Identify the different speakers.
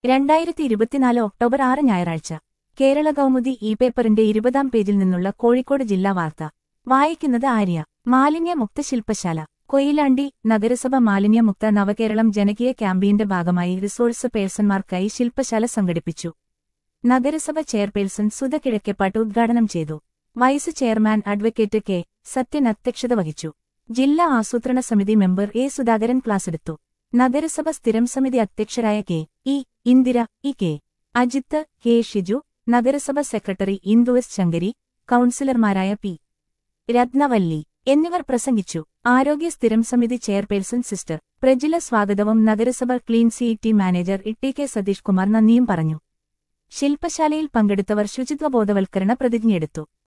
Speaker 1: രണ്ടായിരത്തി ഇരുപത്തിനാല് ഒക്ടോബർ ആറ് ഞായറാഴ്ച കേരള കൗമുദി ഇ പേപ്പറിന്റെ ഇരുപതാം പേജിൽ നിന്നുള്ള കോഴിക്കോട് ജില്ലാ വാർത്ത വായിക്കുന്നത് ആര്യ മാലിന്യമുക്ത ശില്പശാല കൊയിലാണ്ടി നഗരസഭ മാലിന്യമുക്ത നവകേരളം ജനകീയ ക്യാമ്പയിന്റെ ഭാഗമായി റിസോഴ്സ് പേഴ്സൺമാർക്കായി ശില്പശാല സംഘടിപ്പിച്ചു നഗരസഭ ചെയർപേഴ്സൺ സുധ കിഴക്കെപ്പാട്ട് ഉദ്ഘാടനം ചെയ്തു vice chairman advocate K Sathyan അധ്യക്ഷത വഹിച്ചു ജില്ലാ ആസൂത്രണ സമിതി മെമ്പർ എ സുധാകരൻ ക്ലാസെടുത്തു നഗരസഭ സ്ഥിരം സമിതി അധ്യക്ഷരായ K E Indira E K Ajith K Shiju നഗരസഭ സെക്രട്ടറി ഇന്ദു എസ് ശങ്കരി കൌൺസിലർമാരായ പി രത്നവല്ലി എന്നിവർ പ്രസംഗിച്ചു ആരോഗ്യ സ്ഥിരം സമിതി ചെയർപേഴ്സൺ സിസ്റ്റർ പ്രജില സ്വാഗതവും നഗരസഭ clean C T manager E K Satheesh Kumar നന്ദിയും പറഞ്ഞു ശില്പശാലയിൽ പങ്കെടുത്തവർ ശുചിത്വ ബോധവൽക്കരണ പ്രതിജ്ഞയെടുത്തു